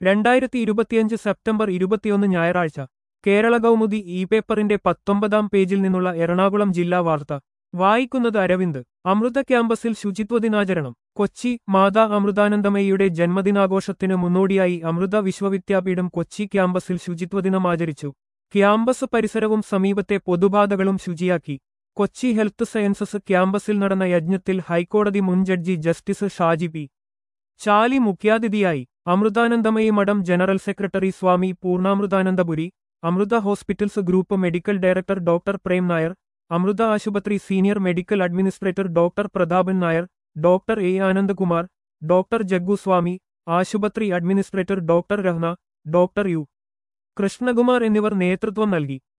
രണ്ടായിരത്തി ഇരുപത്തിയഞ്ച് സെപ്റ്റംബർ ഇരുപത്തിയൊന്ന് ഞായറാഴ്ച കേരള കൗമുദി ഇ പേപ്പറിന്റെ പത്തൊമ്പതാം പേജിൽ നിന്നുള്ള എറണാകുളം ജില്ലാ വാർത്ത വായിക്കുന്നത് അരവിന്ദ് അമൃത ക്യാമ്പസിൽ ശുചിത്വ ദിനാചരണം കൊച്ചി മാതാ അമൃതാനന്ദമയിയുടെ ജന്മദിനാഘോഷത്തിന് മുന്നോടിയായി അമൃത വിശ്വവിദ്യാപീഠം കൊച്ചി ക്യാമ്പസിൽ ശുചിത്വ ദിനം ആചരിച്ചു ക്യാമ്പസ് പരിസരവും സമീപത്തെ പൊതുപാതകളും ശുചിയാക്കി കൊച്ചി ഹെൽത്ത് സയൻസസ് ക്യാമ്പസിൽ നടന്ന യജ്ഞത്തിൽ ഹൈക്കോടതി മുൻ judge justice Shaji P Chaly മുഖ്യാതിഥിയായി Amritanandamayi Math general secretary Swami Poornamritanandapuri Amrita hospitals group medical director doctor Prem Nair Amrita ആശുപത്രി senior medical administrator doctor Prathapan Nair doctor A Anandakumar doctor Jagguswami ആശുപത്രി administrator doctor Rahna doctor U Krishnakumar എന്നിവർ നേതൃത്വം നൽകി